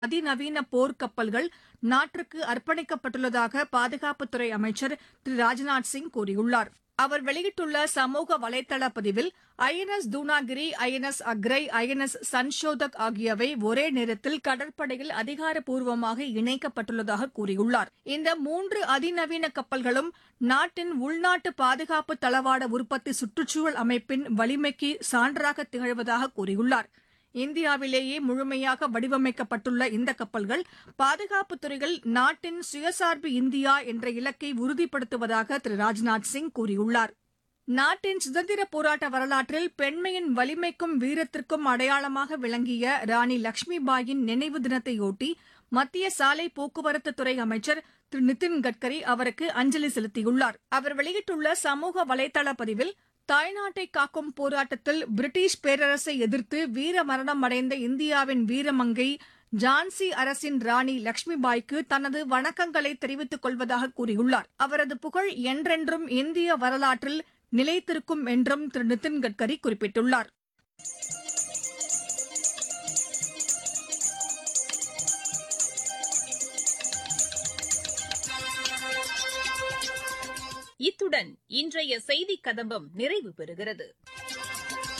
அதிநவீன போர் கப்பல்கள் நாட்டிற்கு அர்ப்பணிக்கப்பட்டுள்ளதாக பாதுகாப்புத்துறை அமைச்சர் திரு ராஜ்நாத் சிங் கூறியுள்ளார் அவர் வெளியிட்டுள்ள சமூக வலைதள பதிவில் INS Dunagiri INS Akrai INS Sanshodhak ஆகியவை ஒரே நேரத்தில் கடற்படையில் அதிகாரப்பூர்வமாக இணைக்கப்பட்டுள்ளதாக கூறியுள்ளார் இந்த மூன்று அதிநவீன கப்பல்களும் நாட்டின் உள்நாட்டு பாதுகாப்பு தளவாட உற்பத்தி சுற்றுச்சூழல் அமைப்பின் வலிமைக்கு சான்றாக திகழ்வதாக கூறியுள்ளார் இந்தியாவிலேயே முழுமையாக வடிவமைக்கப்பட்டுள்ள இந்த கப்பல்கள் பாதுகாப்புத் துறையில் நாட்டின் சுயசார்பு இந்தியா என்ற இலக்கை உறுதிப்படுத்துவதாக திரு ராஜ்நாத் சிங் கூறியுள்ளார் நாட்டின் சுதந்திர போராட்ட வரலாற்றில் பெண்மையின் வலிமைக்கும் வீரத்திற்கும் அடையாளமாக விளங்கிய ராணி லட்சுமிபாயின் நினைவு தினத்தையொட்டி மத்திய சாலை போக்குவரத்து துறை அமைச்சர் திரு நிதின் கட்கரி அவருக்கு அஞ்சலி செலுத்தியுள்ளார் அவர் வெளியிட்டுள்ள சமூக வலைதள பதிவில் தாய்நாட்டை காக்கும் போராட்டத்தில் பிரிட்டிஷ் பேரரசை எதிர்த்து வீர மரணம் அடைந்த இந்தியாவின் வீரமங்கை ஜான்சி அரசின் ராணி லட்சுமிபாய்க்கு தனது வணக்கங்களை தெரிவித்துக் கொள்வதாக கூறியுள்ளார் அவரது புகழ் என்றென்றும் இந்திய வரலாற்றில் நிலைத்திருக்கும் என்றும் திரு நிதின் கட்கரி குறிப்பிட்டுள்ளார் இத்துடன் இன்றைய செய்திக் கதம்பம் நிறைவு பெறுகிறது